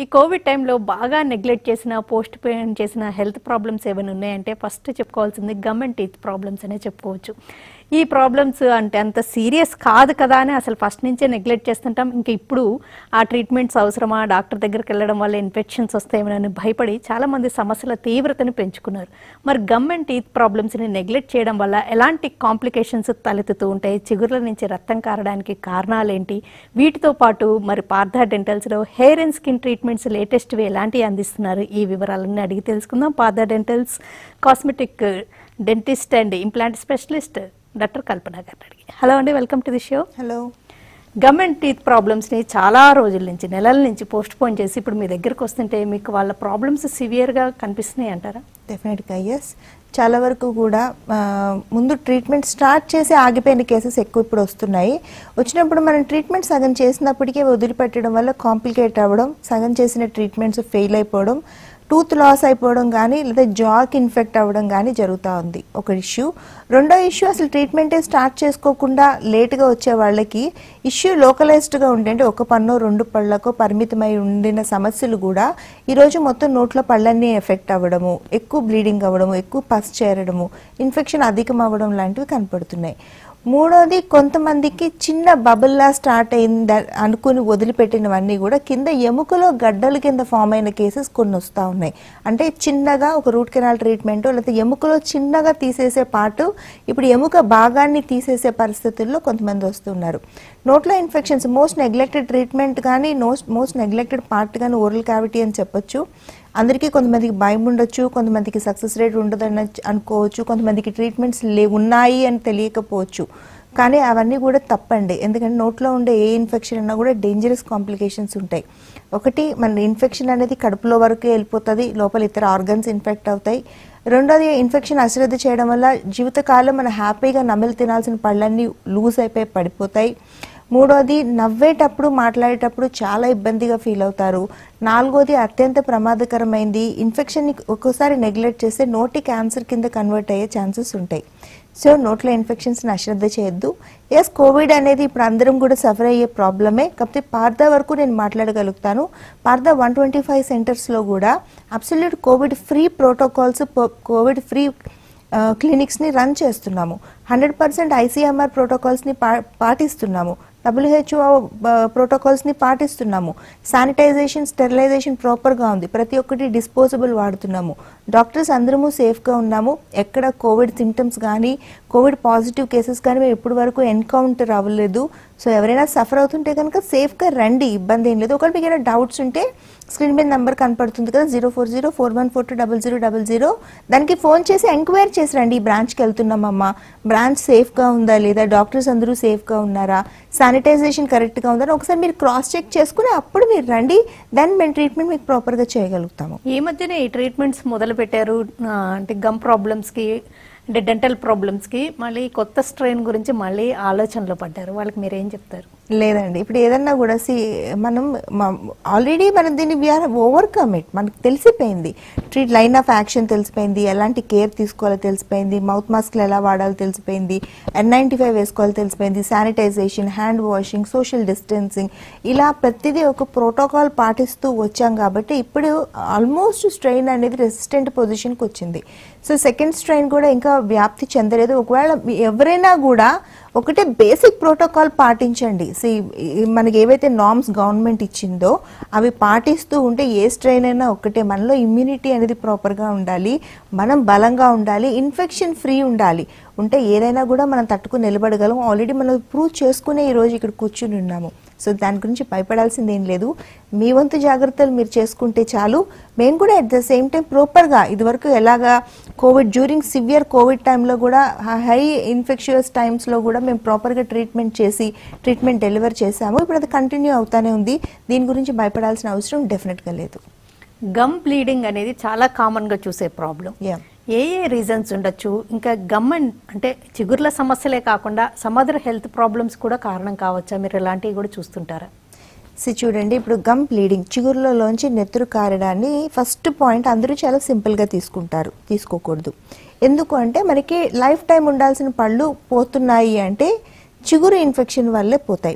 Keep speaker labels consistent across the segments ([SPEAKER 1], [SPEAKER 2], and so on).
[SPEAKER 1] ఈ కోవిడ్ టైంలో బాగా నెగ్లెక్ట్ చేసిన పోస్ట్ పోన్ చేసిన హెల్త్ ప్రాబ్లమ్స్ ఏమైనా ఉన్నాయంటే ఫస్ట్ చెప్పుకోవాల్సింది గమ్ అండ్ టీత్ ప్రాబ్లమ్స్ అనే చెప్పుకోవచ్చు ఈ ప్రాబ్లమ్స్ అంటే అంత సీరియస్ కాదు కదా అని అసలు ఫస్ట్ నుంచే నెగ్లెక్ట్ చేస్తుంటాం ఇంకా ఇప్పుడు ఆ ట్రీట్మెంట్స్ అవసరమా డాక్టర్ దగ్గరికి వెళ్ళడం వల్ల ఇన్ఫెక్షన్స్ వస్తాయేమోనని భయపడి చాలామంది సమస్యల తీవ్రతను పెంచుకున్నారు మరి గమ్ అండ్ టీత్ ప్రాబ్లమ్స్ని నెగ్లెక్ట్ చేయడం వల్ల ఎలాంటి కాంప్లికేషన్స్ తలెత్తుతూ ఉంటాయి చిగుర్ల నుంచి రక్తం కారడానికి కారణాలేంటి వీటితో పాటు మరి పార్థా డెంటల్స్లో హెయిర్ అండ్ స్కిన్ ట్రీట్మెంట్స్ లేటెస్ట్వి ఎలాంటివి అందిస్తున్నారు ఈ వివరాలన్నీ అడిగి తెలుసుకుందాం Partha dentals cosmetic dentist and implant specialist doctor Kalpana గారిని అడిగి హలో అండి welcome to the show
[SPEAKER 2] hello
[SPEAKER 1] gum and teeth ప్రాబ్లమ్స్ని చాలా రోజుల నుంచి నెలల నుంచి పోస్ట్ పోన్ చేసి ఇప్పుడు మీ దగ్గరకు వస్తుంటే మీకు వాళ్ళ ప్రాబ్లమ్స్ సివియర్గా కనిపిస్తున్నాయి అంటారా
[SPEAKER 2] డెఫినెట్గా ఎస్ చాలా వరకు కూడా ఆ, ముందు ట్రీట్మెంట్ స్టార్ట్ చేసి ఆగిపోయిన కేసెస్ ఎక్కువ ఇప్పుడు వస్తున్నాయి వచ్చినప్పుడు మనం ట్రీట్మెంట్ సగం చేసినప్పటికీ వదిలిపెట్టడం వల్ల కాంప్లికేట్ అవ్వడం సగం చేసిన ట్రీట్మెంట్స్ ఫెయిల్ అయిపోవడం టూత్ లాస్ అయిపోవడం కానీ లేదా జాక్ ఇన్ఫెక్ట్ అవ్వడం కానీ జరుగుతూ ఉంది ఒక ఇష్యూ రెండో ఇష్యూ అసలు ట్రీట్మెంటే స్టార్ట్ చేసుకోకుండా లేట్గా వచ్చే వాళ్ళకి ఇష్యూ లోకలైజ్డ్గా ఉండే అంటే ఒక పన్ను రెండు పళ్ళకో పరిమితమై ఉండిన సమస్యలు కూడా ఈరోజు మొత్తం నోట్లో పళ్ళన్నీ ఎఫెక్ట్ అవ్వడము ఎక్కువ బ్లీడింగ్ అవ్వడము ఎక్కువ పస్ చేరడము ఇన్ఫెక్షన్ అధికం అవ్వడం లాంటివి కనపడుతున్నాయి మూడోది కొంతమందికి చిన్న బబుల్లా స్టార్ట్ అయింది అనుకుని వదిలిపెట్టినవన్నీ కూడా కింద ఎముకలో గడ్డల కింద ఫామ్ అయిన కేసెస్ కొన్ని వస్తూ ఉన్నాయి అంటే చిన్నగా ఒక రూట్ కెనాల్ ట్రీట్మెంట్ లేకపోతే ఎముకలో చిన్నగా తీసేసే పాటు ఇప్పుడు ఎముక భాగాన్ని తీసేసే పరిస్థితుల్లో కొంతమంది వస్తున్నారు నోట్లో ఇన్ఫెక్షన్స్ మోస్ట్ నెగ్లెక్టెడ్ ట్రీట్మెంట్ కానీ మోస్ట్ మోస్ట్ నెగ్లెక్టెడ్ పార్ట్ కానీ ఓరల్ క్యావిటీ అని చెప్పొచ్చు అందరికీ కొంతమందికి భయం ఉండొచ్చు కొంతమందికి సక్సెస్ రేట్ ఉండదని అనుకోవచ్చు కొంతమందికి ట్రీట్మెంట్స్ లే ఉన్నాయి అని తెలియకపోవచ్చు కానీ అవన్నీ కూడా తప్పండి ఎందుకంటే నోట్లో ఉండే ఏ ఇన్ఫెక్షన్ అన్నా కూడా డేంజరస్ కాంప్లికేషన్స్ ఉంటాయి ఒకటి మన ఇన్ఫెక్షన్ అనేది కడుపులో వరకు వెళ్ళిపోతుంది లోపల ఇతర ఆర్గన్స్ ఇన్ఫెక్ట్ అవుతాయి రెండోది ఇన్ఫెక్షన్ అశ్రద్ధ చేయడం వల్ల జీవితకాలం మనం హ్యాపీగా నమిలి తినాల్సిన పళ్ళన్నీ లూజ్ అయిపోయి పడిపోతాయి మూడోది నవ్వేటప్పుడు మాట్లాడేటప్పుడు చాలా ఇబ్బందిగా ఫీల్ అవుతారు నాలుగోది అత్యంత ప్రమాదకరమైంది ఇన్ఫెక్షన్ని ఒక్కోసారి నెగ్లెక్ట్ చేస్తే నోటి క్యాన్సర్ కింద కన్వర్ట్ అయ్యే ఛాన్సెస్ ఉంటాయి సో నోట్లో ఇన్ఫెక్షన్స్ని అశ్రద్ధ చేయొద్దు ఎస్ కోవిడ్ అనేది ఇప్పుడు అందరం కూడా సఫర్ అయ్యే ప్రాబ్లమే కాకపోతే పార్థా వరకు నేను మాట్లాడగలుగుతాను పార్థా వన్ ట్వంటీ ఫైవ్ సెంటర్స్లో కూడా absolute covid free protocols covid free క్లినిక్స్ని రన్ చేస్తున్నాము హండ్రెడ్ పర్సెంట్ ఐసీఎంఆర్ ప్రోటోకాల్స్ని పా పాటిస్తున్నాము డబ్ల్యూహెచ్ఓ ప్రోటోకాల్స్ని పాటిస్తున్నాము శానిటైజేషన్ స్టెరిలైజేషన్ ప్రాపర్గా ఉంది ప్రతి ఒక్కటి డిస్పోజబుల్ వాడుతున్నాము డాక్టర్స్ అందరము సేఫ్గా ఉన్నాము ఎక్కడ కోవిడ్ సిమ్టమ్స్ కానీ కోవిడ్ పాజిటివ్ కేసెస్ కానీ మేము ఇప్పటి వరకు ఎన్కౌంటర్ అవ్వలేదు సో ఎవరైనా సఫర్ అవుతుంటే కనుక సేఫ్గా రండి ఇబ్బంది ఏం లేదు ఒకటి మీకు ఏమైనా డౌట్స్ ఉంటే స్క్రీన్ మీద నెంబర్ కనపడుతుంది కదా zero four zero four one four two double zero double zero దానికి ఫోన్ చేసి ఎంక్వైరీ చేసి రండి ఈ బ్రాంచ్కి వెళ్తున్నామమ్మా బ్రాంచ్ సేఫ్గా ఉందా లేదా డాక్టర్స్ అందరూ సేఫ్గా ఉన్నారా శానిటైజేషన్ కరెక్ట్గా ఉందా అని ఒకసారి మీరు క్రాస్ చెక్ చేసుకుని అప్పుడు మీరు రండి దెన్ మేము ట్రీట్మెంట్ మీకు ప్రాపర్గా చేయగలుగుతాము
[SPEAKER 1] ఈ మధ్యనే ఈ ట్రీట్మెంట్స్ మొదలు పెట్టారు ఆ, అంటే గమ్ ప్రాబ్లమ్స్కి అంటే డెంటల్ ప్రాబ్లమ్స్కి మళ్ళీ కొత్త స్ట్రెయిన్ గురించి మళ్ళీ ఆలోచనలో పడ్డారు వాళ్ళకి మీరు ఏం చెప్తారు
[SPEAKER 2] లేదండి ఇప్పుడు ఏదన్నా కూడా సి మనం ఆల్రెడీ మనం దీన్ని వీఆర్ ఓవర్కమ్ ఇట్ మనకు తెలిసిపోయింది ట్రీట్ లైన్ ఆఫ్ యాక్షన్ తెలిసిపోయింది ఎలాంటి కేర్ తీసుకోవాలో తెలిసిపోయింది మౌత్ మాస్క్లు ఎలా వాడాలో తెలిసిపోయింది ఎన్ నైంటీ ఫైవ్ వేసుకోవాలో తెలిసిపోయింది sanitization hand washing social distancing ఇలా ప్రతిదీ ఒక ప్రోటోకాల్ పాటిస్తూ వచ్చాం కాబట్టి ఇప్పుడు ఆల్మోస్ట్ స్ట్రెయిన్ అనేది రెసిస్టెంట్ పొజిషన్కి వచ్చింది సో సెకండ్ స్ట్రెయిన్ కూడా ఇంకా వ్యాప్తి చెందలేదు ఒకవేళ మీ- ఎవరైనా కూడా ఒకటే బేసిక్ ప్రోటోకాల్ పాటించండి సి మనకి ఏవైతే నామ్స్ గవర్నమెంట్ ఇచ్చిందో అవి పాటిస్తూ ఉంటే ఏ స్ట్రెయిన్ అయినా ఒకటే మనలో ఇమ్యూనిటీ అనేది ప్రాపర్గా ఉండాలి మనం బలంగా ఉండాలి ఇన్ఫెక్షన్ ఫ్రీ ఉండాలి ఉంటే ఏదైనా కూడా మనం తట్టుకుని నిలబడగలం ఆల్రెడీ మనం ప్రూవ్ చేసుకునే ఈ రోజు ఇక్కడ కూర్చుని ఉన్నాము సో దాని గురించి భయపడాల్సింది ఏం లేదు మీ వంతు జాగ్రత్తలు మీరు చేసుకుంటే చాలు మేము కూడా అట్ ద సేమ్ టైం ప్రాపర్గా ఇదివరకు ఎలాగా కోవిడ్ డ్యూరింగ్ సివియర్ కోవిడ్ టైంలో కూడా హై ఇన్ఫెక్షియస్ టైమ్స్లో కూడా మేము ప్రాపర్గా ట్రీట్మెంట్ చేసి ట్రీట్మెంట్ డెలివర్ చేశాము ఇప్పుడు అది కంటిన్యూ అవుతానే ఉంది దీని గురించి భయపడాల్సిన అవసరం డెఫినెట్గా లేదు
[SPEAKER 1] గమ్ బ్లీడింగ్ అనేది చాలా కామన్గా చూసే ప్రాబ్లం
[SPEAKER 2] యా
[SPEAKER 1] ఏ ఏ రీజన్స్ ఉండొచ్చు ఇంకా గమ్ అండ్ అంటే చిగుర్ల సమస్యలే కాకుండా సమ్ అదర్ హెల్త్ ప్రాబ్లమ్స్ కూడా కారణం కావచ్చా మీరు ఇలాంటివి కూడా చూస్తుంటారా
[SPEAKER 2] సి చూడండి ఇప్పుడు గమ్ బ్లీడింగ్ చిగురులలోంచి నెత్తురు కారడాన్ని ఫస్ట్ పాయింట్ అందరూ చాలా సింపుల్గా తీసుకుంటారు తీసుకోకూడదు ఎందుకు అంటే మనకి లైఫ్ టైం ఉండాల్సిన పళ్ళు పోతున్నాయి అంటే చిగురు ఇన్ఫెక్షన్ వల్లే పోతాయి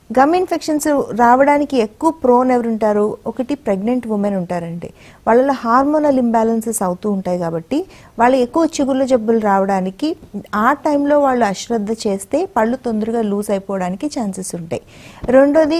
[SPEAKER 2] గమ్ ఇన్ఫెక్షన్స్ రావడానికి ఎక్కువ ప్రోన్ ఎవరు ఉంటారు ఒకటి ప్రెగ్నెంట్ ఉమెన్ ఉంటారండి వాళ్ళలో హార్మోనల్ ఇంబ్యాలెన్సెస్ అవుతూ ఉంటాయి కాబట్టి వాళ్ళు ఎక్కువ చిగుళ్ళ జబ్బులు రావడానికి ఆ టైంలో వాళ్ళు అశ్రద్ధ చేస్తే పళ్ళు తొందరగా లూజ్ అయిపోవడానికి ఛాన్సెస్ ఉంటాయి రెండోది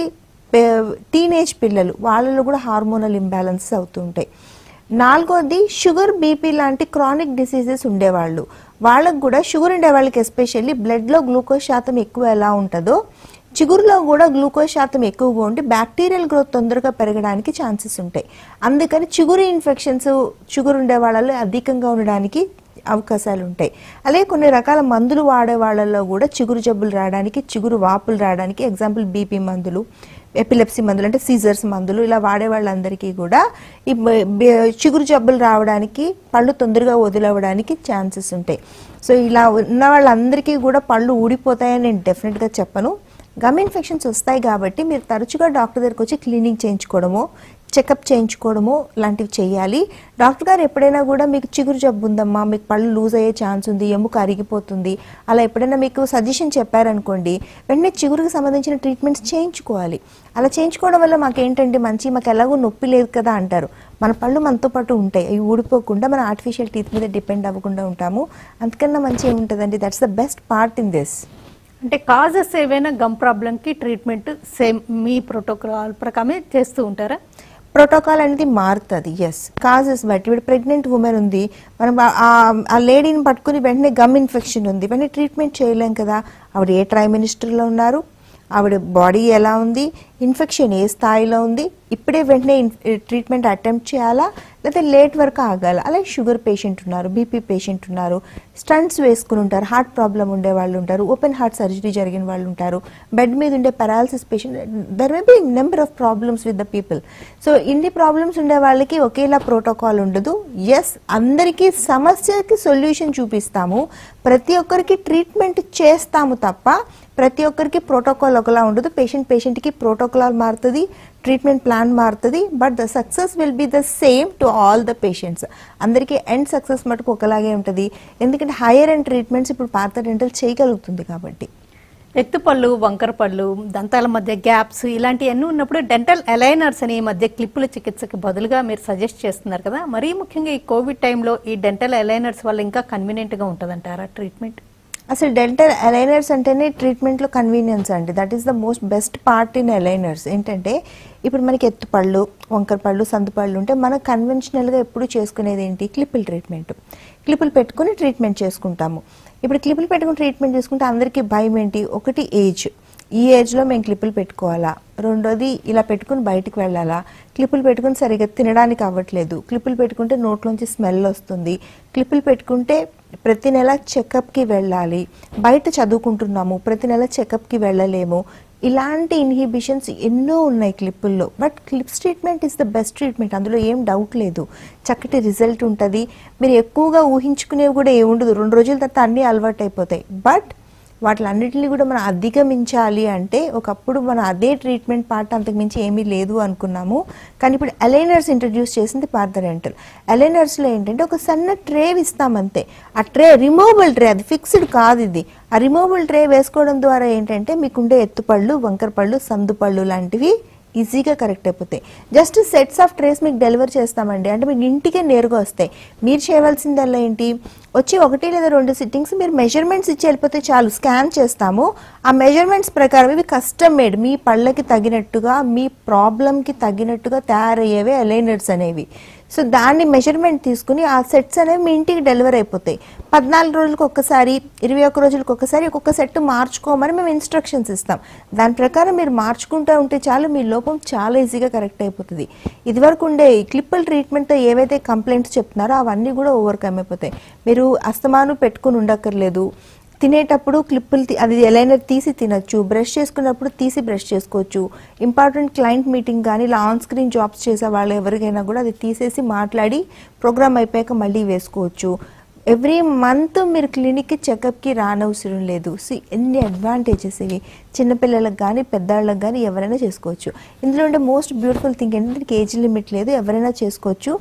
[SPEAKER 2] టీనేజ్ పిల్లలు వాళ్ళలో కూడా హార్మోనల్ ఇంబ్యాలెన్సెస్ అవుతూ ఉంటాయి నాలుగోది షుగర్ బీపీ లాంటి క్రానిక్ డిసీజెస్ ఉండేవాళ్ళు వాళ్ళకు కూడా షుగర్ ఉండే వాళ్ళకి ఎస్పెషల్లీ బ్లడ్లో గ్లూకోజ్ శాతం ఎక్కువ ఎలా ఉంటుందో చిగురులో కూడా గ్లూకోజ్ శాతం ఎక్కువగా ఉండి బ్యాక్టీరియల్ గ్రోత్ తొందరగా పెరగడానికి ఛాన్సెస్ ఉంటాయి అందుకని చిగురు ఇన్ఫెక్షన్స్ షుగర్ ఉండే వాళ్ళలో అధికంగా ఉండడానికి అవకాశాలు ఉంటాయి అలాగే కొన్ని రకాల మందులు వాడే వాళ్ళలో కూడా చిగురు జబ్బులు రావడానికి చిగురు వాపులు రావడానికి ఎగ్జాంపుల్ బీపీ మందులు ఎపిలెప్సీ మందులు అంటే సీజర్స్ మందులు ఇలా వాడే వాళ్ళందరికీ కూడా ఈ బ- బ- చిగురు జబ్బులు రావడానికి పళ్ళు తొందరగా వదిలవడానికి ఛాన్సెస్ ఉంటాయి సో ఇలా ఉన్న వాళ్ళందరికీ కూడా పళ్ళు ఊడిపోతాయని నేను డెఫినెట్గా చెప్పను గమ్ ఇన్ఫెక్షన్స్ వస్తాయి కాబట్టి మీరు తరచుగా డాక్టర్ దగ్గరికి వచ్చి క్లీనింగ్ చేయించుకోవడము చెకప్ చేయించుకోవడము లాంటివి చేయాలి డాక్టర్ గారు ఎప్పుడైనా కూడా మీకు చిగురు జబ్బు ఉందమ్మా మీకు పళ్ళు లూజ్ అయ్యే ఛాన్స్ ఉంది ఎముక అరిగిపోతుంది అలా ఎప్పుడైనా మీకు సజెషన్ చెప్పారనుకోండి వెంటనే చిగురుకి సంబంధించిన ట్రీట్మెంట్స్ చేయించుకోవాలి అలా చేయించుకోవడం వల్ల మాకు ఏంటంటే మంచి మాకు ఎలాగో నొప్పి లేదు కదా అంటారు మన పళ్ళు మనతో పాటు ఉంటాయి అవి ఊడిపోకుండా మన ఆర్టిఫిషియల్ టీత్ మీద డిపెండ్ అవ్వకుండా ఉంటాము అంతకన్నా మంచి ఏముంటుందండి that's the best part in this
[SPEAKER 1] అంటే కాజెస్ ఏవైనా గమ్ ప్రాబ్లంకి ట్రీట్మెంట్ సేమ్ మీ ప్రోటోకాల్ ప్రకారమే చేస్తూ ఉంటారా
[SPEAKER 2] ప్రోటోకాల్ అనేది మారుతుంది ఎస్ కాజెస్ బట్టి ఇప్పుడు ప్రెగ్నెంట్ ఉమెన్ ఉంది మనం ఆ- ఆ- ఆ లేడీని పట్టుకుని వెంటనే గమ్ ఇన్ఫెక్షన్ ఉంది వెంటనే ట్రీట్మెంట్ చేయలేం కదా ఆవిడ ఏ ట్రై మినిస్టర్లో ఉన్నారు ఆవిడ బాడీ ఎలా ఉంది ఇన్ఫెక్షన్ ఏ స్థాయిలో ఉంది ఇప్పుడే వెంటనే ట్రీట్మెంట్ అటెంప్ట్ చేయాలా లేకపోతే లేట్ వరకు ఆగాల అలాగే షుగర్ పేషెంట్ ఉన్నారు బీపీ పేషెంట్ ఉన్నారు స్టంట్స్ వేసుకుని ఉంటారు హార్ట్ ప్రాబ్లం ఉండే వాళ్ళు ఉంటారు ఓపెన్ హార్ట్ సర్జరీ జరిగిన వాళ్ళు ఉంటారు బెడ్ మీద ఉండే paralysis patient there may be number of problems with the people so ఇన్ని ప్రాబ్లమ్స్ ఉండే వాళ్ళకి ఒకేలా ప్రోటోకాల్ ఉండదు ఎస్ అందరికీ సమస్యకి సొల్యూషన్ చూపిస్తాము ప్రతి ఒక్కరికి ట్రీట్మెంట్ చేస్తాము తప్ప ప్రతి ఒక్కరికి ప్రోటోకాల్ ఒకలా ఉండదు పేషెంట్ పేషెంట్కి ప్రోటోకాల్ మారుతుంది ట్రీట్మెంట్ ప్లాన్ మారుతుంది but the success will be the same to all the patients అందరికీ ఎండ్ సక్సెస్ మటుకు ఒకలాగే ఉంటుంది ఎందుకంటే హైయర్ ఎండ్ ట్రీట్మెంట్స్ ఇప్పుడు పాత డెంటల్ చేయగలుగుతుంది కాబట్టి
[SPEAKER 1] ఎత్తుపళ్ళు వంకర పళ్ళు దంతాల మధ్య గ్యాప్స్ ఇలాంటివన్నీ ఉన్నప్పుడు డెంటల్ అలైనర్స్ అని ఈ మధ్య క్లిప్పుల చికిత్సకి బదులుగా మీరు సజెస్ట్ చేస్తున్నారు కదా మరీ ముఖ్యంగా ఈ కోవిడ్ టైంలో ఈ డెంటల్ అలైనర్స్ వల్ల ఇంకా కన్వీనియంట్గా ఉంటుందంటారా ట్రీట్మెంట్
[SPEAKER 2] అసలు డెంటల్ అలైనర్స్ అంటేనే ట్రీట్మెంట్లో కన్వీనియన్స్ అండి that is the most best part in aligners ఏంటంటే ఇప్పుడు మనకి ఎత్తు పళ్ళు వంకర పళ్ళు సందు పళ్ళు ఉంటే మనం కన్వెన్షనల్గా ఎప్పుడు చేసుకునేది ఏంటి క్లిప్పుల ట్రీట్మెంట్ క్లిప్పులు పెట్టుకుని ట్రీట్మెంట్ చేసుకుంటాము ఇప్పుడు క్లిప్పులు పెట్టుకుని ట్రీట్మెంట్ చేసుకుంటే అందరికీ భయం ఏంటి ఒకటి ఏజ్ ఈ ఏజ్లో మేము క్లిప్పులు పెట్టుకోవాలా రెండోది ఇలా పెట్టుకుని బయటికి వెళ్ళాలా క్లిప్పులు పెట్టుకుని సరిగ్గా తినడానికి అవ్వట్లేదు క్లిప్పులు పెట్టుకుంటే నోట్లోంచి స్మెల్ వస్తుంది క్లిప్పులు పెట్టుకుంటే ప్రతి నెల చెకప్కి వెళ్ళాలి బయట చదువుకుంటున్నాము ప్రతి నెల చెకప్కి వెళ్ళలేము ఇలాంటి ఇన్హిబిషన్స్ ఎన్నో ఉన్నాయి క్లిప్పుల్లో but clips treatment is the best treatment అందులో ఏం డౌట్ లేదు చక్కటి రిజల్ట్ ఉంటుంది మీరు ఎక్కువగా ఊహించుకునేవి కూడా ఏముండదు రెండు రోజుల తర్వాత అన్నీ అలవాటు అయిపోతాయి బట్ వాటిలన్నిటిని కూడా మనం అధిగమించాలి అంటే ఒకప్పుడు మన అదే ట్రీట్మెంట్ పార్ట్ అంతకు మించి ఏమీ లేదు అనుకున్నాము కానీ ఇప్పుడు అలైనర్స్ ఇంట్రడ్యూస్ చేసింది పార్థ డెంటల్ అలైనర్స్లో ఏంటంటే ఒక సన్న ట్రే ఇస్తామంతే ఆ ట్రే రిమూవబుల్ ట్రే అది ఫిక్స్డ్ కాదు ఇది ఆ రిమూవబుల్ ట్రే వేసుకోవడం ద్వారా ఏంటంటే మీకుండే ఎత్తుపళ్ళు వంకర పళ్ళు సందు పళ్ళు లాంటివి ఈజీగా కరెక్ట్ అయిపోతాయి జస్ట్ సెట్స్ ఆఫ్ ట్రేస్ మీకు డెలివర్ చేస్తామండి అంటే మీకు ఇంటికే నేరుగా వస్తాయి మీరు చేయవలసిందల్లా ఏంటి వచ్చి ఒకటి లేదా రెండు సిట్టింగ్స్ మీరు మెజర్మెంట్స్ ఇచ్చి వెళ్ళిపోతే చాలు స్కాన్ చేస్తాము ఆ మెజర్మెంట్స్ ప్రకారం ఇవి కస్టమ్ మేడ్ మీ పళ్ళకి తగినట్టుగా మీ ప్రాబ్లంకి తగినట్టుగా తయారయ్యేవే అలైనర్స్ అనేవి సో దాన్ని మెజర్మెంట్ తీసుకుని ఆ సెట్స్ అనేవి మీ ఇంటికి డెలివర్ అయిపోతాయి పద్నాలుగు రోజులకు ఒక్కసారి ఇరవై ఒక్క రోజులకు ఒక్కసారి ఒక్కొక్క సెట్ మార్చుకోమని మేము ఇన్స్ట్రక్షన్స్ ఇస్తాం దాని ప్రకారం మీరు మార్చుకుంటూ ఉంటే చాలు మీ లోపం చాలా ఈజీగా కరెక్ట్ అయిపోతుంది ఇదివరకు ఉండే ఈ క్లిప్పుల ట్రీట్మెంట్తో ఏవైతే కంప్లైంట్స్ చెప్తున్నారో అవన్నీ కూడా ఓవర్కమ్ అయిపోతాయి మీరు అస్తమాను పెట్టుకుని ఉండక్కర్లేదు తినేటప్పుడు క్లిప్పులు తీ- అది ఎలైనర్ తీసి తినొచ్చు బ్రష్ చేసుకున్నప్పుడు తీసి బ్రష్ చేసుకోవచ్చు ఇంపార్టెంట్ క్లయింట్ మీటింగ్ కానీ ఇలా ఆన్ స్క్రీన్ జాబ్స్ చేసే వాళ్ళు ఎవరికైనా కూడా అది తీసేసి మాట్లాడి ప్రోగ్రామ్ అయిపోయాక మళ్ళీ వేసుకోవచ్చు ఎవ్రీ మంత్ మీరు క్లినిక్కి చెకప్కి రానవసరం లేదు సో ఎన్ని అడ్వాంటేజెస్ ఇవి చిన్నపిల్లలకు కానీ పెద్దవాళ్ళకి కానీ ఎవరైనా చేసుకోవచ్చు ఇందులో ఉండే మోస్ట్ బ్యూటిఫుల్ థింగ్ ఏంటంటే దీనికి ఏజ్ లిమిట్ లేదు ఎవరైనా చేసుకోవచ్చు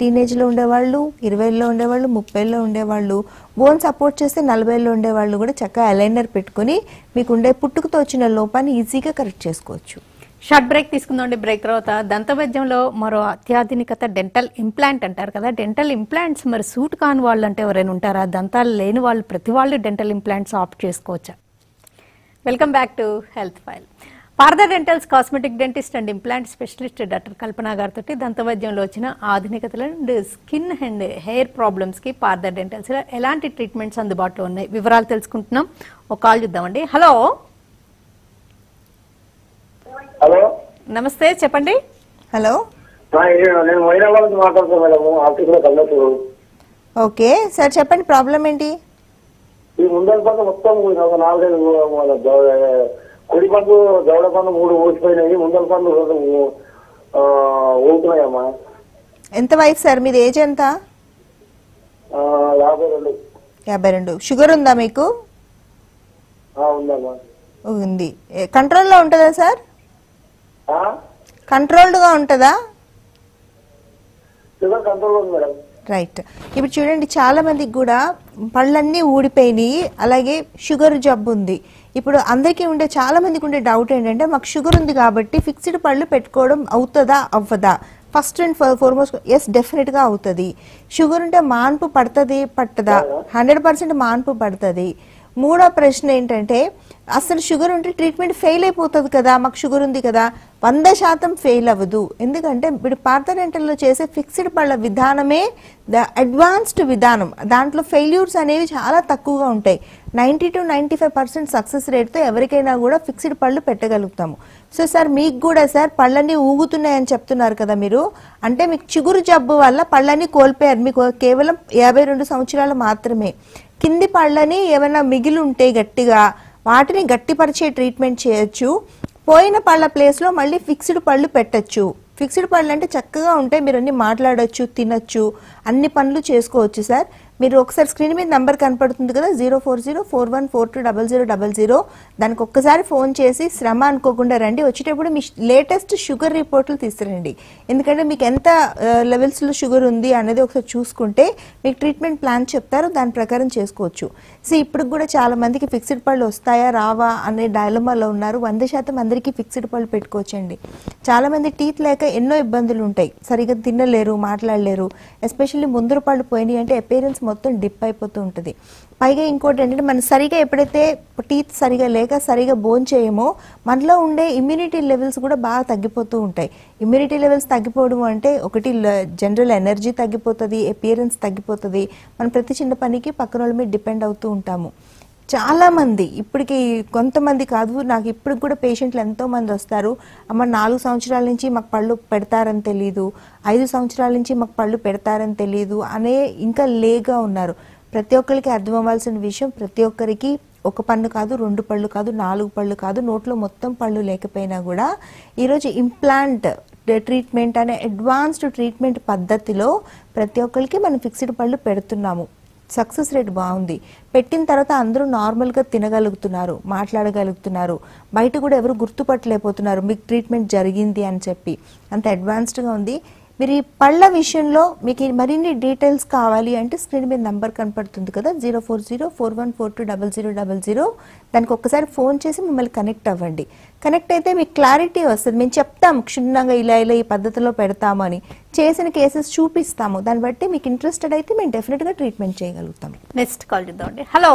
[SPEAKER 2] టీనేజ్లో ఉండేవాళ్ళు ఇరవైలో ఉండేవాళ్ళు ముప్పైలో ఉండేవాళ్ళు బోన్ సపోర్ట్ చేస్తే నలభైలో ఉండేవాళ్ళు కూడా చక్కగా అలైనర్ పెట్టుకొని మీకు ఉండే పుట్టుకతో వచ్చిన లోపాన్ని ఈజీగా కరెక్ట్ చేసుకోవచ్చు
[SPEAKER 1] షార్ట్ బ్రేక్ తీసుకుందామండి బ్రేక్ తర్వాత దంత వైద్యంలో మరో అత్యాధునికత డెంటల్ ఇంప్లాంట్ అంటారు కదా డెంటల్ ఇంప్లాంట్స్ మరి సూట్ కాని వాళ్ళు అంటే ఎవరైనా ఉంటారా దంతాలు లేని వాళ్ళు ప్రతి వాళ్ళు డెంటల్ ఇంప్లాంట్స్ ఆప్ట్ చేసుకోవచ్చా welcome back to health file Partha dentals cosmetic dentist and implant specialist doctor Kalpana గారితో దంత వైద్యంలో వచ్చిన ఆధునికతలు అండ్ స్కిన్ అండ్ హెయిర్ ప్రాబ్లమ్స్కి పార్దర్ డెంటల్స్ ఎలాంటి ట్రీట్మెంట్స్ అందుబాటులో ఉన్నాయి వివరాలు తెలుసుకుంటున్నాం ఒక కాల్ చూద్దామండి హలో
[SPEAKER 3] హలో
[SPEAKER 1] నమస్తే చెప్పండి
[SPEAKER 2] హలో
[SPEAKER 3] ఆ, ఏ- నేను మైనాబాద్ నుంచి మాట్లాడుతున్నాను మేడం ఆఫీసులో కల్లప్పుడు
[SPEAKER 2] ఓకే సార్ చెప్పండి ప్రాబ్లం ఏంటి
[SPEAKER 3] ఈ ముందల పన్ను మొత్తం ఒక నాలుగైదు మన ద- కుడి పన్ను దవడ పన్ను మూడు ఊసిపోయినాయి ముందల పన్ను రెండు ఆ, ఊగుతున్నాయమ్మా
[SPEAKER 2] ఎంత వయసు సార్ మీది ఏజ్ ఎంత
[SPEAKER 3] ఆ, యాభై రెండు
[SPEAKER 2] యాభై రెండు షుగర్ ఉందా మీకు
[SPEAKER 3] ఆ, ఉందమ్మా
[SPEAKER 2] ఉంది ఏ- కంట్రోల్లో ఉంటుందా సార్
[SPEAKER 3] ఆ?
[SPEAKER 2] కంట్రోల్డ్గా ఉంటుందా
[SPEAKER 3] షుగర్ కంట్రోల్ ఉంది మేడం
[SPEAKER 2] రైట్ ఇప్పుడు చూడండి చాలా మందికి కూడా పళ్ళన్నీ ఊడిపోయినాయి అలాగే షుగర్ జబ్బు ఉంది ఇప్పుడు అందరికీ ఉండే చాలా మందికి ఉండే డౌట్ ఏంటంటే మాకు షుగర్ ఉంది కాబట్టి ఫిక్స్డ్ పళ్ళు పెట్టుకోవడం అవుతుందా అవ్వదా ఫస్ట్ అండ్ ఫార్మోస్ట్ ఎస్ డెఫినెట్గా అవుతుంది షుగర్ ఉంటే మాన్పు పడుతుంది పట్టదా హండ్రెడ్ పర్సెంట్ మాన్పు పడుతుంది మూడో ప్రశ్న ఏంటంటే అసలు షుగర్ ఉంటే ట్రీట్మెంట్ ఫెయిల్ అయిపోతుంది కదా మాకు షుగర్ ఉంది కదా వంద శాతం ఫెయిల్ అవ్వదు ఎందుకంటే ఇప్పుడు పార్థరెంటల్లో చేసే ఫిక్స్డ్ పళ్ళ విధానమే ద అడ్వాన్స్డ్ విధానం దాంట్లో ఫెయిల్యూర్స్ అనేవి చాలా తక్కువగా ఉంటాయి ninety two ninety five percent success రేట్తో ఎవరికైనా కూడా ఫిక్స్డ్ పళ్ళు పెట్టగలుగుతాము సో సార్ మీకు కూడా సార్ పళ్ళన్నీ ఊగుతున్నాయని చెప్తున్నారు కదా మీరు అంటే మీకు చిగురు జబ్బు వల్ల పళ్ళన్నీ కోల్పోయారు మీకు కేవలం యాభై రెండు సంవత్సరాలు మాత్రమే కింది పళ్ళని ఏమైనా మిగిలి ఉంటే గట్టిగా వాటిని గట్టిపరిచే ట్రీట్మెంట్ చేయొచ్చు పోయిన పళ్ళ ప్లేస్లో మళ్ళీ ఫిక్స్డ్ పళ్ళు పెట్టచ్చు ఫిక్స్డ్ పళ్ళు అంటే చక్కగా ఉంటే మీరు అన్ని మాట్లాడొచ్చు తినొచ్చు అన్ని పనులు చేసుకోవచ్చు సార్ మీరు ఒకసారి స్క్రీన్ మీద నెంబర్ కనపడుతుంది కదా zero four zero four one four two double zero double zero దానికి ఒక్కసారి ఫోన్ చేసి శ్రమ అనుకోకుండా రండి వచ్చేటప్పుడు మీ లేటెస్ట్ షుగర్ రిపోర్ట్లు తీసుకురండి ఎందుకంటే మీకు ఎంత లెవెల్స్లో షుగర్ ఉంది అనేది ఒకసారి చూసుకుంటే మీకు ట్రీట్మెంట్ ప్లాన్ చెప్తారు దాని ప్రకారం చేసుకోవచ్చు సో ఇప్పుడు కూడా చాలా మందికి ఫిక్స్డ్ పళ్ళు వస్తాయా రావా అనే డైలమాలో ఉన్నారు వంద శాతం అందరికీ ఫిక్స్డ్ పళ్ళు పెట్టుకోవచ్చండి చాలా మంది టీత్ లేక ఎన్నో ఇబ్బందులు ఉంటాయి సరిగ్గా తినలేరు మాట్లాడలేరు ఎస్పెషల్లీ ముందర పళ్ళు పోయినాయి అంటే అపేరెన్స్ మొత్తం డిప్ అయిపోతూ ఉంటుంది పైగా ఇంకోటి ఏంటంటే మనం సరిగా ఎప్పుడైతే టీత్ సరిగా లేక సరిగా బోన్ చేయమో మనలో ఉండే ఇమ్యూనిటీ లెవెల్స్ కూడా బాగా తగ్గిపోతూ ఉంటాయి ఇమ్యూనిటీ లెవెల్స్ తగ్గిపోవడం అంటే ఒకటి జనరల్ ఎనర్జీ తగ్గిపోతుంది అపియరెన్స్ తగ్గిపోతుంది మనం ప్రతి చిన్న పనికి పక్కన వాళ్ళ మీద డిపెండ్ అవుతూ ఉంటాము చాలా మంది ఇప్పటికి కొంతమంది కాదు నాకు ఇప్పుడు కూడా పేషెంట్లు ఎంతో మంది వస్తారు అమ్మ నాలుగు సంవత్సరాల నుంచి మాకు పళ్ళు పెడతారని తెలియదు ఐదు సంవత్సరాల నుంచి మాకు పళ్ళు పెడతారని తెలియదు అనే ఇంకా లేగా ఉన్నారు ప్రతి ఒక్కరికి అర్థం అవ్వాల్సిన విషయం ప్రతి ఒక్కరికి ఒక పన్ను కాదు రెండు పళ్ళు కాదు నాలుగు పళ్ళు కాదు నోట్లో మొత్తం పళ్ళు లేకపోయినా కూడా ఈరోజు ఇంప్లాంట్ ట్రీట్మెంట్ అనే అడ్వాన్స్డ్ ట్రీట్మెంట్ పద్ధతిలో ప్రతి ఒక్కరికి మనం ఫిక్స్డ్ పళ్ళు పెడుతున్నాము సక్సెస్ రేట్ బాగుంది పెట్టిన తర్వాత అందరూ నార్మల్గా తినగలుగుతున్నారు మాట్లాడగలుగుతున్నారు బయట కూడా ఎవరు గుర్తుపట్టలేకపోతున్నారు మీకు ట్రీట్మెంట్ జరిగింది అని చెప్పి అంత అడ్వాన్స్డ్గా ఉంది మీరు ఈ పళ్ళ విషయంలో మీకు ఈ మరిన్ని డీటెయిల్స్ కావాలి అంటే స్క్రీన్ మీద నంబర్ కనపడుతుంది కదా zero four zero four one four two double zero double zero దానికి ఒక్కసారి ఫోన్ చేసి మిమ్మల్ని కనెక్ట్ అవ్వండి కనెక్ట్ అయితే మీకు క్లారిటీ వస్తుంది మేము చెప్తాము క్షుణ్ణంగా ఇలా ఇలా ఈ పద్ధతిలో పెడతాము అని చేసిన కేసెస్ చూపిస్తాము దాన్ని బట్టి మీకు ఇంట్రెస్టెడ్ అయితే మేము డెఫినెట్గా ట్రీట్మెంట్ చేయగలుగుతాం
[SPEAKER 1] నెక్స్ట్ కాల్ చూద్దామండి హలో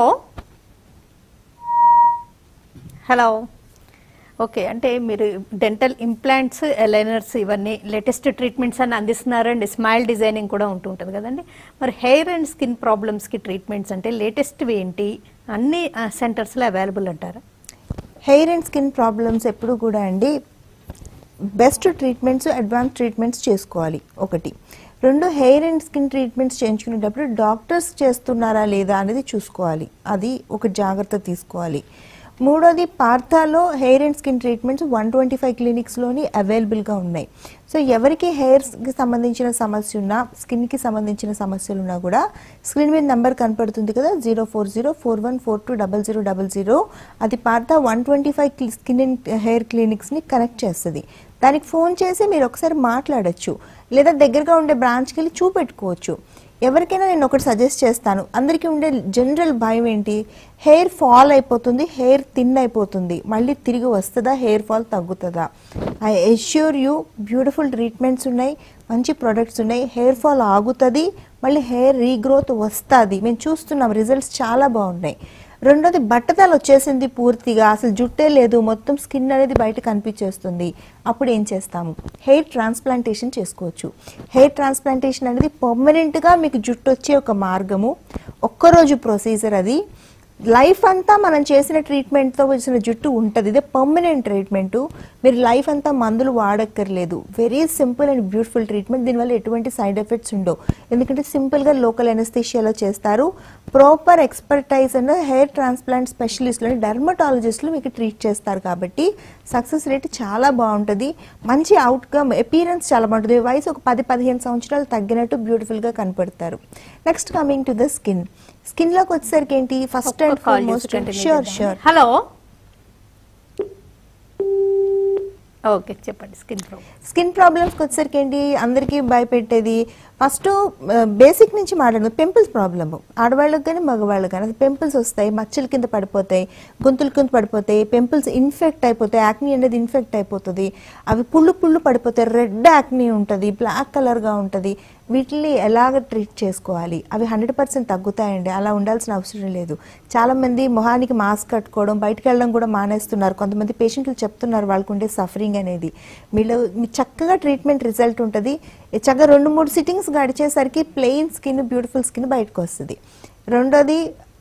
[SPEAKER 1] హలో ఓకే అంటే మీరు డెంటల్ ఇంప్లాంట్స్ ఎలైనర్స్ ఇవన్నీ లేటెస్ట్ ట్రీట్మెంట్స్ అని అందిస్తున్నారు అండ్ స్మైల్ డిజైనింగ్ కూడా ఉంటుంటుంది కదండి మరి హెయిర్ అండ్ స్కిన్ ప్రాబ్లమ్స్కి ట్రీట్మెంట్స్ అంటే లేటెస్ట్వి ఏంటి అన్ని సెంటర్స్లో అవైలబుల్ అంటారా
[SPEAKER 2] హెయిర్ అండ్ స్కిన్ ప్రాబ్లమ్స్ ఎప్పుడు కూడా అండి బెస్ట్ ట్రీట్మెంట్స్ అడ్వాన్స్ ట్రీట్మెంట్స్ చేసుకోవాలి ఒకటి రెండు హెయిర్ అండ్ స్కిన్ ట్రీట్మెంట్స్ చేయించుకునేటప్పుడు డాక్టర్స్ చేస్తున్నారా లేదా అనేది చూసుకోవాలి అది ఒక జాగ్రత్త తీసుకోవాలి మూడోది పార్థాలో hair and skin treatments one twenty five క్లినిక్స్లోని అవైలబుల్గా ఉన్నాయి సో ఎవరికి హెయిర్స్కి సంబంధించిన సమస్య ఉన్నా స్కిన్కి సంబంధించిన సమస్యలు ఉన్నా కూడా స్క్రీన్ మీద నెంబర్ కనపడుతుంది కదా zero four zero four one four two double zero double zero అది Partha one twenty five skin and hair క్లినిక్స్ని కనెక్ట్ చేస్తుంది దానికి ఫోన్ చేసి మీరు ఒకసారి మాట్లాడొచ్చు లేదా దగ్గరగా ఉండే బ్రాంచ్కి వెళ్ళి చూపెట్టుకోవచ్చు ఎవరికైనా నేను ఒకటి సజెస్ట్ చేస్తాను అందరికీ ఉండే జనరల్ భయం ఏంటి హెయిర్ ఫాల్ అయిపోతుంది హెయిర్ థిన్ అయిపోతుంది మళ్ళీ తిరిగి వస్తుందా హెయిర్ ఫాల్ తగ్గుతుందా I assure you beautiful treatments ఉన్నాయి మంచి ప్రొడక్ట్స్ ఉన్నాయి హెయిర్ ఫాల్ ఆగుతుంది మళ్ళీ హెయిర్ రీగ్రోత్ వస్తుంది మేము చూస్తున్నాం రిజల్ట్స్ చాలా బాగున్నాయి రెండోది బట్టతలు వచ్చేసింది పూర్తిగా అసలు జుట్టే లేదు మొత్తం స్కిన్ అనేది బయట కనిపించేస్తుంది అప్పుడు ఏం చేస్తాము హెయిర్ ట్రాన్స్ప్లాంటేషన్ చేసుకోవచ్చు హెయిర్ ట్రాన్స్ప్లాంటేషన్ అనేది పర్మనెంట్గా మీకు జుట్టు వచ్చే ఒక మార్గము ఒక్కరోజు ప్రొసీజర్ అది లైఫ్ అంతా మనం చేసిన ట్రీట్మెంట్తో వచ్చిన జుట్టు ఉంటుంది ఇదే పర్మనెంట్ ట్రీట్మెంట్ మీరు లైఫ్ అంతా మందులు వాడక్కర్లేదు very simple and beautiful treatment దీనివల్ల ఎటువంటి సైడ్ ఎఫెక్ట్స్ ఉండవు ఎందుకంటే సింపుల్గా లోకల్ ఎనస్థీషియాలో చేస్తారు ప్రాపర్ ఎక్స్పర్టైజ్ అన్న హెయిర్ ట్రాన్స్ప్లాంట్ స్పెషలిస్టులు డెర్మటాలజిస్టులు మీకు ట్రీట్ చేస్తారు కాబట్టి సక్సెస్ రేట్ చాలా బాగుంటుంది మంచి అవుట్కమ్ అపీరెన్స్ చాలా బాగుంటుంది వయసు ఒక పది పదిహేను సంవత్సరాలు తగ్గినట్టు బ్యూటిఫుల్గా కనపడతారు next coming to the skin skin లోకి వచ్చేసరికి ఏంటి first and foremost sure sure
[SPEAKER 1] hello okay చెప్పండి స్కిన్ ప్రాబ్లం
[SPEAKER 2] స్కిన్ ప్రాబ్లమ్స్కి వచ్చేసరికి ఏంటి అందరికీ భయపెట్టేది ఫస్ట్ బేసిక్ నుంచి మాట్లాడదు పింపుల్స్ ప్రాబ్లమ్ ఆడవాళ్ళకి కానీ మగవాళ్ళకి కానీ పింపుల్స్ వస్తాయి మచ్చల కింద పడిపోతాయి గొంతుల కింద పడిపోతాయి పింపుల్స్ ఇన్ఫెక్ట్ అయిపోతాయి యాక్నీ అనేది ఇన్ఫెక్ట్ అయిపోతుంది అవి పుళ్ళు పుళ్ళు పడిపోతాయి రెడ్ యాక్నీ ఉంటుంది బ్లాక్ కలర్గా ఉంటుంది వీటిని ఎలాగ ట్రీట్ చేసుకోవాలి అవి హండ్రెడ్ పర్సెంట్ తగ్గుతాయండి అలా ఉండాల్సిన అవసరం లేదు చాలా మంది మొహానికి మాస్క్ కట్టుకోవడం బయటకు వెళ్ళడం కూడా మానేస్తున్నారు కొంతమంది పేషెంట్లు చెప్తున్నారు వాళ్ళకు ఉండే సఫరింగ్ అనేది మీలో మీ చక్కగా ట్రీట్మెంట్ రిజల్ట్ ఉంటుంది చక్కగా రెండు మూడు సిట్టింగ్స్ గడిచేసరికి ప్లెయిన్ స్కిన్ బ్యూటిఫుల్ స్కిన్ బయటకు వస్తుంది రెండోది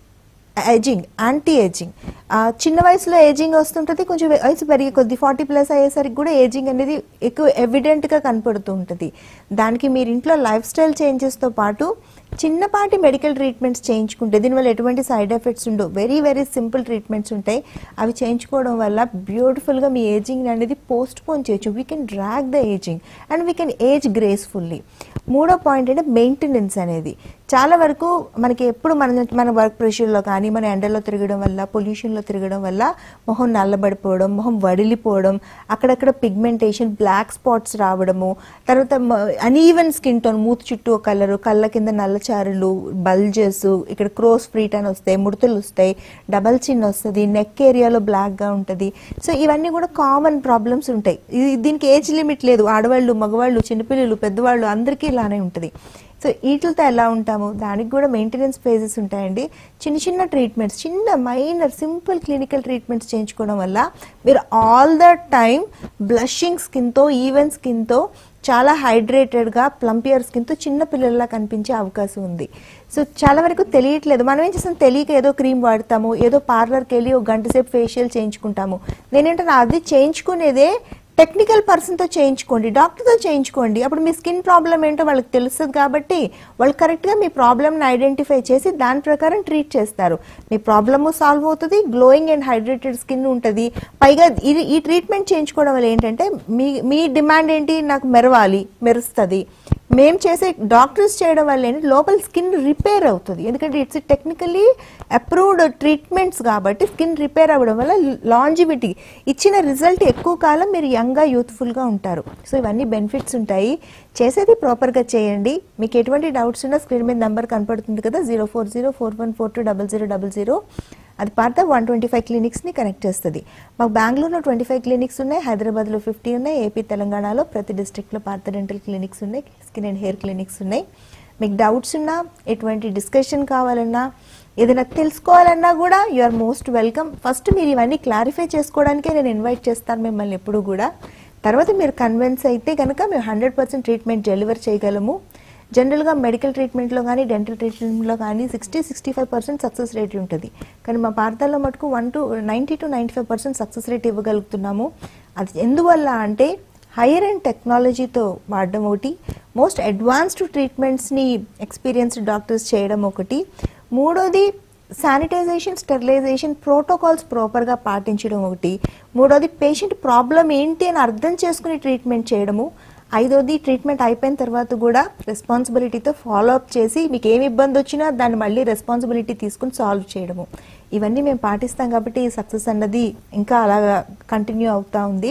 [SPEAKER 2] ఏజింగ్ యాంటీ ఏజింగ్ చిన్న వయసులో ఏజింగ్ వస్తుంటుంది కొంచెం వయసు పెరిగే కొద్ది ఫార్టీ ప్లస్ అయ్యేసరికి కూడా ఏజింగ్ అనేది ఎక్కువ ఎవిడెంట్గా కనపడుతూ ఉంటుంది దానికి మీరు ఇంట్లో లైఫ్ స్టైల్ చేంజెస్తో పాటు చిన్నపాటి మెడికల్ ట్రీట్మెంట్స్ చేయించుకుంటే దీనివల్ల ఎటువంటి సైడ్ ఎఫెక్ట్స్ ఉండవు వెరీ వెరీ సింపుల్ ట్రీట్మెంట్స్ ఉంటాయి అవి చేయించుకోవడం వల్ల బ్యూటిఫుల్గా మీ ఏజింగ్ అనేది పోస్ట్ పోన్ చేయొచ్చు we can drag the ageing and we can age gracefully మూడో పాయింట్ అంటే మెయింటెనెన్స్ అనేది చాలా వరకు మనకి ఎప్పుడు మన మన వర్క్ ప్రెషర్లో కానీ మన ఎండలో తిరగడం వల్ల పొల్యూషన్లో తిరగడం వల్ల మొహం నల్లబడిపోవడం మొహం వడిలిపోవడం అక్కడక్కడ పిగ్మెంటేషన్ బ్లాక్ స్పాట్స్ రావడము తర్వాత అనీవెన్ స్కిన్ టోన్ మూతి చుట్టూ కలరు కళ్ళ కింద నల్లచారులు బల్జెస్ ఇక్కడ క్రోస్ ఫ్రీట్ అని వస్తాయి ముడతలు వస్తాయి డబల్ చిన్ వస్తుంది నెక్ ఏరియాలో బ్లాక్గా ఉంటుంది సో ఇవన్నీ కూడా కామన్ ప్రాబ్లమ్స్ ఉంటాయి ఇది దీనికి ఏజ్ లిమిట్ లేదు ఆడవాళ్ళు మగవాళ్ళు చిన్నపిల్లలు పెద్దవాళ్ళు అందరికీ ఇలానే ఉంటుంది సో వీటితో ఎలా ఉంటాము దానికి కూడా మెయింటెనెన్స్ ఫేజెస్ ఉంటాయండి చిన్న చిన్న ట్రీట్మెంట్స్ చిన్న మైనర్ సింపుల్ క్లినికల్ ట్రీట్మెంట్స్ చేయించుకోవడం వల్ల మీరు ఆల్ ద టైమ్ బ్లషింగ్ స్కిన్తో ఈవెన్ స్కిన్తో చాలా హైడ్రేటెడ్గా ప్లంపియర్ స్కిన్తో చిన్న పిల్లల్లా కనిపించే అవకాశం ఉంది సో చాలా వరకు తెలియట్లేదు మనం ఏం చేస్తాం తెలియక ఏదో క్రీమ్ వాడతాము ఏదో పార్లర్కి వెళ్ళి ఒక గంట సేపు ఫేషియల్ చేయించుకుంటాము నేనేంటంటే అది చేయించుకునేదే టెక్నికల్ పర్సన్తో చేయించుకోండి డాక్టర్తో చేయించుకోండి అప్పుడు మీ స్కిన్ ప్రాబ్లం ఏంటో వాళ్ళకి తెలుస్తుంది కాబట్టి వాళ్ళు కరెక్ట్గా మీ ప్రాబ్లమ్ని ఐడెంటిఫై చేసి దాని ప్రకారం ట్రీట్ చేస్తారు మీ ప్రాబ్లము సాల్వ్ అవుతుంది గ్లోయింగ్ అండ్ హైడ్రేటెడ్ స్కిన్ ఉంటుంది పైగా ఇది ఈ ట్రీట్మెంట్ చేయించుకోవడం వల్ల ఏంటంటే మీ మీ డిమాండ్ ఏంటి నాకు మెరవాలి మెరుస్తుంది మేము చేసే డాక్టర్స్ చేయడం వల్ల ఏంటి లోపల స్కిన్ రిపేర్ అవుతుంది ఎందుకంటే ఇట్స్ టెక్నికలీ అప్రూవ్డ్ ట్రీట్మెంట్స్ కాబట్టి స్కిన్ రిపేర్ అవ్వడం వల్ల లాంజివిటీ ఇచ్చిన రిజల్ట్ ఎక్కువ కాలం మీరు యంగ్గా యూత్ఫుల్గా ఉంటారు సో ఇవన్నీ బెనిఫిట్స్ ఉంటాయి చేసేది ప్రాపర్గా చేయండి మీకు ఎటువంటి డౌట్స్ ఉన్నా స్క్రీన్ మీద నెంబర్ కనపడుతుంది కదా zero four zero four one four two double zero double zero అది పాత వన్ ట్వంటీ ఫైవ్ క్లినిక్స్ని కనెక్ట్ చేస్తుంది మాకు బెంగళూరులో ట్వంటీ ఫైవ్ క్లినిక్స్ ఉన్నాయి హైదరాబాద్లో ఫిఫ్టీ ఉన్నాయి ఏపీ తెలంగాణలో ప్రతి డిస్ట్రిక్ట్లో పాత డెంటల్ క్లినిక్స్ ఉన్నాయి స్కిన్ అండ్ హెయిర్ క్లినిక్స్ ఉన్నాయి మీకు డౌట్స్ ఉన్నా ఎటువంటి డిస్కషన్ కావాలన్నా ఏదైనా తెలుసుకోవాలన్నా కూడా you are most welcome first మీరు ఇవన్నీ క్లారిఫై చేసుకోవడానికే నేను ఇన్వైట్ చేస్తాను మిమ్మల్ని ఎప్పుడు కూడా తర్వాత మీరు కన్విన్స్ అయితే కనుక మేము హండ్రెడ్ పర్సెంట్ ట్రీట్మెంట్ డెలివర్ చేయగలము జనరల్గా మెడికల్ ట్రీట్మెంట్లో కానీ డెంటల్ ట్రీట్మెంట్లో కానీ sixty sixty five percent success rate ఉంటుంది కానీ మా భారతాల్లో మటుకు one two ninety two ninety five percent success rate ఇవ్వగలుగుతున్నాము అది ఎందువల్ల అంటే హైయర్ అండ్ టెక్నాలజీతో వాడడం ఒకటి మోస్ట్ అడ్వాన్స్డ్ ట్రీట్మెంట్స్ని ఎక్స్పీరియన్స్డ్ డాక్టర్స్ చేయడం ఒకటి మూడోది శానిటైజేషన్ స్టెరిలైజేషన్ ప్రోటోకాల్స్ ప్రాపర్గా పాటించడం ఒకటి మూడోది పేషెంట్ ప్రాబ్లం ఏంటి అని అర్థం చేసుకుని ట్రీట్మెంట్ చేయడము ఐదోది ట్రీట్మెంట్ అయిపోయిన తర్వాత కూడా రెస్పాన్సిబిలిటీతో ఫాలో అప్ చేసి మీకు ఏమి ఇబ్బంది వచ్చినా దాన్ని మళ్ళీ రెస్పాన్సిబిలిటీ తీసుకుని సాల్వ్ చేయడము ఇవన్నీ మేము పాటిస్తాం కాబట్టి ఈ సక్సెస్ అన్నది ఇంకా అలాగా కంటిన్యూ అవుతా ఉంది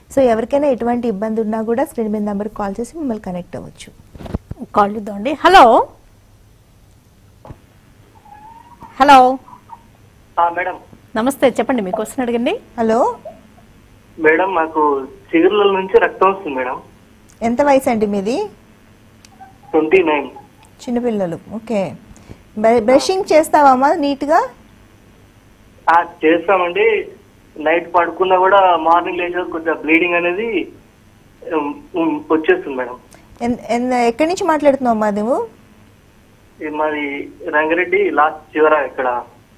[SPEAKER 2] సో ఎవరికైనా ఎటువంటి ఇబ్బంది ఉన్నా కూడా స్క్రీన్ మీద నెంబర్ కాల్ చేసి మిమ్మల్ని కనెక్ట్ అవ్వచ్చు
[SPEAKER 1] కాల్ ఇద్దామండి హలో హలో
[SPEAKER 4] మేడం
[SPEAKER 1] నమస్తే చెప్పండి మీ క్వశ్చన్ అడగండి
[SPEAKER 2] హలో
[SPEAKER 4] మేడం మాకు చిగుర్ల నుంచి రక్తం వస్తుంది మేడం
[SPEAKER 2] ఎంత వయసు అండి మీది
[SPEAKER 4] ట్వంటీ నైన్
[SPEAKER 2] చిన్నపిల్లలు ఓకే బ్రషింగ్ చేస్తావమ్మా నీట్గా
[SPEAKER 4] చేస్తామండి నైట్ పడుకున్నా కూడా మార్నింగ్ లేచే కొంచెం బ్లీడింగ్ అనేది ఉమ్, ఉమ్, వచ్చేస్తుంది మేడం
[SPEAKER 2] ఎన్- ఎన్- ఎక్కడి నుంచి మాట్లాడుతున్నావమ్మా నువ్వు
[SPEAKER 4] ఇది మాది రంగారెడ్డి లాస్ట్ చివర ఇక్కడ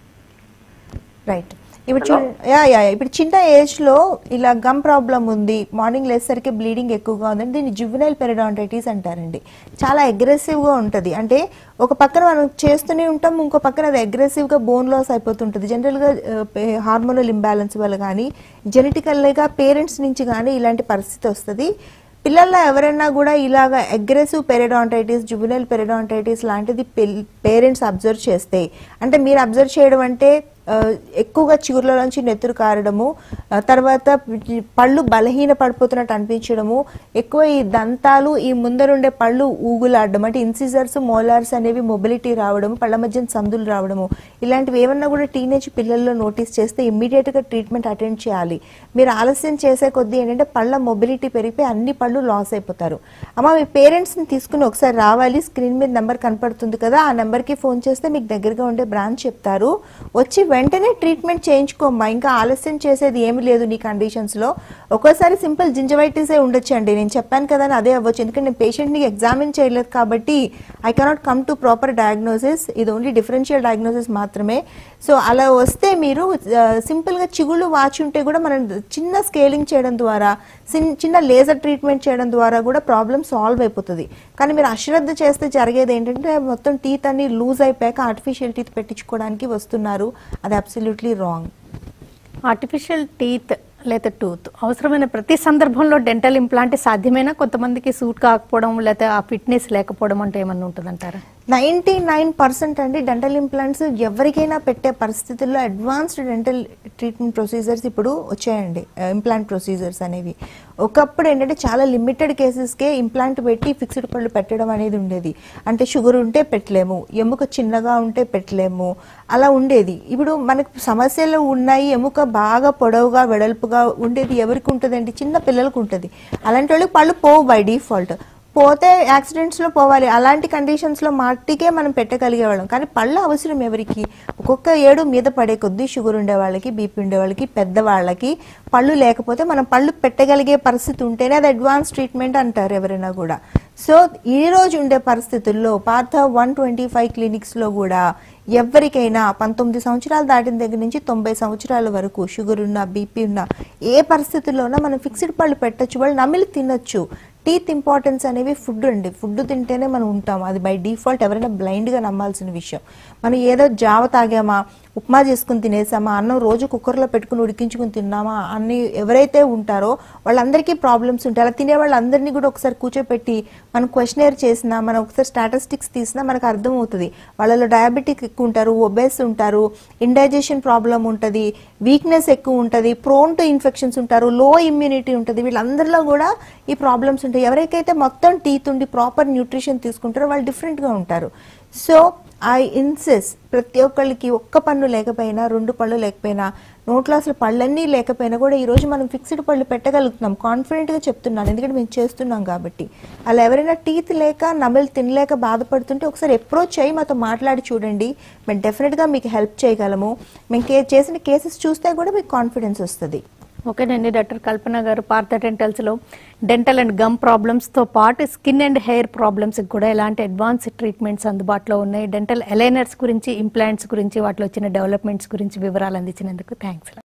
[SPEAKER 2] రైట్ ఇప్పుడు చూ యా యా యా. ఇప్పుడు చిన్న ఏజ్ లో ఇలా గమ్ ప్రాబ్లం ఉంది మార్నింగ్ లేసరికి బ్లీడింగ్ ఎక్కువగా ఉందండి దీన్ని జువెనైల్ పెరిడాంటైటిస్ అంటారండి చాలా అగ్రెసివ్ గా ఉంటది అంటే ఒక పక్కన మనం చేస్తూనే ఉంటాం ఇంకో పక్కన అది అగ్రెసివ్ గా బోన్ లాస్ అయిపోతుంటది జనరల్ గా హార్మోనల్ ఇంబ్యాలెన్స్ వల్ల కానీ జెనెటికల్ గా పేరెంట్స్ నుంచి కానీ ఇలాంటి పరిస్థితి వస్తుంది పిల్లల్లో ఎవరైనా కూడా ఇలాగ అగ్రెసివ్ పెరిడాంటైటిస్ జుబినల్ పెరిడాంటైటిస్ లాంటిది పేరెంట్స్ అబ్జర్వ్ చేస్తే అంటే మీరు అబ్జర్వ్ చేయడం అంటే ఆ, ఎక్కువగా చిగుర్ల నుంచి నెత్తురు కారడము ఆ, తర్వాత పళ్ళు బలహీన పడిపోతున్నట్టు అనిపించడము ఎక్కువ ఈ దంతాలు ఈ ముందరుండే పళ్ళు ఊగులాడడం అంటే ఇన్సిజర్స్ మోలార్స్ అనేవి మొబిలిటీ రావడము పళ్ళ మధ్య సందులు రావడము ఇలాంటివి ఏమన్నా కూడా టీనేజ్ పిల్లల్లో నోటీస్ చేస్తే immediate గా ట్రీట్మెంట్ అటెండ్ చేయాలి మీరు ఆలస్యం చేసే కొద్దీ ఏంటంటే పళ్ళ మొబిలిటీ పెరిగిపోయి అన్ని పళ్ళు లాస్ అయిపోతారు అమ్మ మీ పేరెంట్స్ని తీసుకుని ఒకసారి రావాలి స్క్రీన్ మీద నెంబర్ కనపడుతుంది కదా ఆ నెంబర్కి ఫోన్ చేస్తే మీకు దగ్గరగా ఉండే బ్రాంచ్ చెప్తారు వచ్చి వెంటనే ట్రీట్మెంట్ చేయించుకోమ్మా ఇంకా ఆలస్యం చేసేది ఏమీ లేదు నీ కండిషన్స్లో ఒక్కోసారి సింపుల్ జింజవైటిసే ఉండొచ్చు అండి నేను చెప్పాను కదా అని అదే అవ్వచ్చు ఎందుకంటే నేను పేషెంట్ని ఎగ్జామిన్ చేయలేదు కాబట్టి I cannot come to proper diagnosis ఇది ఓన్లీ డిఫరెన్షియల్ డయాగ్నోసిస్ మాత్రమే సో అలా వస్తే మీరు ఆ, సింపుల్గా చిగుళ్ళు వాచి ఉంటే కూడా మనం చిన్న స్కేలింగ్ చేయడం ద్వారా చిన్- చిన్న లేజర్ ట్రీట్మెంట్ చేయడం ద్వారా కూడా ప్రాబ్లమ్ సాల్వ్ అయిపోతుంది కానీ మీరు అశ్రద్ధ చేస్తే జరిగేది ఏంటంటే మొత్తం టీత్ అన్ని లూజ్ అయిపోయాక ఆర్టిఫిషియల్ టీత్ పెట్టించుకోవడానికి వస్తున్నారు అది అబ్సల్యూట్లీ రాంగ్
[SPEAKER 1] ఆర్టిఫిషియల్ టీత్ లేదా టూత్ అవసరమైన ప్రతి సందర్భంలో డెంటల్ ఇంప్లాంట్ సాధ్యమైనా కొంతమందికి సూట్ కాకపోవడం లేకపోతే ఆ ఫిట్నెస్ లేకపోవడం అంటే ఏమన్నా ఉంటుందంటారా
[SPEAKER 2] నైంటీ నైన్ పర్సెంట్ అండి డెంటల్ ఇంప్లాంట్స్ ఎవరికైనా పెట్టే పరిస్థితుల్లో అడ్వాన్స్డ్ డెంటల్ ట్రీట్మెంట్ ప్రొసీజర్స్ ఇప్పుడు వచ్చాయండి ఇంప్లాంట్ ప్రొసీజర్స్ అనేవి ఒకప్పుడు ఏంటంటే చాలా లిమిటెడ్ కేసెస్కే ఇంప్లాంట్ పెట్టి ఫిక్స్డ్ పళ్ళు పెట్టడం అనేది ఉండేది అంటే షుగర్ ఉంటే పెట్టలేము ఎముక చిన్నగా ఉంటే పెట్టలేము అలా ఉండేది ఇప్పుడు మనకు సమస్యలు ఉన్నాయి ఎముక బాగా పొడవుగా వెడల్పుగా ఉండేది ఎవరికి ఉంటుందండి చిన్న పిల్లలకు ఉంటుంది అలాంటి వాళ్ళకి పళ్ళు పోవు బై డిఫాల్ట్ పోతే యాక్సిడెంట్స్ లో పోవాలి అలాంటి కండిషన్స్ లో మట్టికే మనం పెట్టగలిగేవాళ్ళం కానీ పళ్ళు అవసరం ఎవరికి ఒక్కొక్క ఏడు మీద పడే కొద్దీ షుగర్ ఉండే వాళ్ళకి బీపీ ఉండే వాళ్ళకి పెద్దవాళ్ళకి పళ్ళు లేకపోతే మనం పళ్ళు పెట్టగలిగే పరిస్థితి ఉంటేనే అది అడ్వాన్స్ ట్రీట్మెంట్ అంటారు ఎవరైనా కూడా సో ఈ రోజు ఉండే పరిస్థితుల్లో పాత వన్ ట్వంటీ ఫైవ్ క్లినిక్స్ లో కూడా ఎవరికైనా పంతొమ్మిది సంవత్సరాలు దాటిన దగ్గర నుంచి తొంభై సంవత్సరాల వరకు షుగర్ ఉన్నా బీపీ ఉన్నా ఏ పరిస్థితుల్లోనా మనం ఫిక్స్డ్ పళ్ళు పెట్టొచ్చు వాళ్ళు నమిలి తినొచ్చు టీత్ ఇంపార్టెన్స్ అనేవి ఫుడ్ అండి ఫుడ్ తింటేనే మనం ఉంటాం అది బై డిఫాల్ట్ ఎవరైనా బ్లైండ్గా నమ్మాల్సిన విషయం మనం ఏదో జావ తాగామా ఉప్మా చేసుకుని తినేసామా అన్నం రోజు కుక్కర్లో పెట్టుకుని ఉడికించుకుని తిన్నామా అన్ని ఎవరైతే ఉంటారో వాళ్ళందరికీ ప్రాబ్లమ్స్ ఉంటాయి అలా తినే వాళ్ళందరినీ కూడా ఒకసారి కూర్చోపెట్టి మనం క్వశ్చనర్ చేసినా మనం ఒకసారి స్టాటిస్టిక్స్ తీసినా మనకు అర్థమవుతుంది వాళ్ళలో డయాబెటిక్ ఎక్కువ ఉంటారు ఒబేస్ ఉంటారు ఇండైజెషన్ ప్రాబ్లం ఉంటుంది వీక్నెస్ ఎక్కువ ఉంటుంది ప్రోన్ టు ఇన్ఫెక్షన్స్ ఉంటారు లో ఇమ్యూనిటీ ఉంటుంది వీళ్ళందరిలో కూడా ఈ ప్రాబ్లమ్స్ ఉంటాయి ఎవరికైతే మొత్తం టీత్ ఉండి ప్రాపర్ న్యూట్రిషన్ తీసుకుంటారో వాళ్ళు డిఫరెంట్గా ఉంటారు సో ఐ ఇన్సిస్ ప్రతి ఒక్కళ్ళకి ఒక్క పన్ను లేకపోయినా రెండు పళ్ళు లేకపోయినా నోట్లో అసలు పళ్ళన్నీ లేకపోయినా కూడా ఈ రోజు మనం ఫిక్స్డ్ పళ్ళు పెట్టగలుగుతున్నాం కాన్ఫిడెంట్గా చెప్తున్నాను ఎందుకంటే మేము చేస్తున్నాం కాబట్టి అలా ఎవరైనా టీత్ లేక నమలు తినలేక బాధపడుతుంటే ఒకసారి అప్రోచ్ అయ్యి మాతో మాట్లాడి చూడండి మేము డెఫినెట్గా మీకు హెల్ప్ చేయగలము మేము కే చేసిన కేసెస్ చూస్తే కూడా మీకు కాన్ఫిడెన్స్ వస్తుంది
[SPEAKER 1] ఓకేనండి డాక్టర్ కల్పన గారు పార్థ డెంటల్స్లో డెంటల్ అండ్ గమ్ ప్రాబ్లమ్స్తో పాటు స్కిన్ అండ్ హెయిర్ ప్రాబ్లమ్స్కి కూడా ఎలాంటి అడ్వాన్స్ ట్రీట్మెంట్స్ అందుబాటులో ఉన్నాయి డెంటల్ అలైనర్స్ గురించి ఇంప్లాంట్స్ గురించి వాటిలో వచ్చిన డెవలప్మెంట్స్ గురించి వివరాలు అందించినందుకు థ్యాంక్స్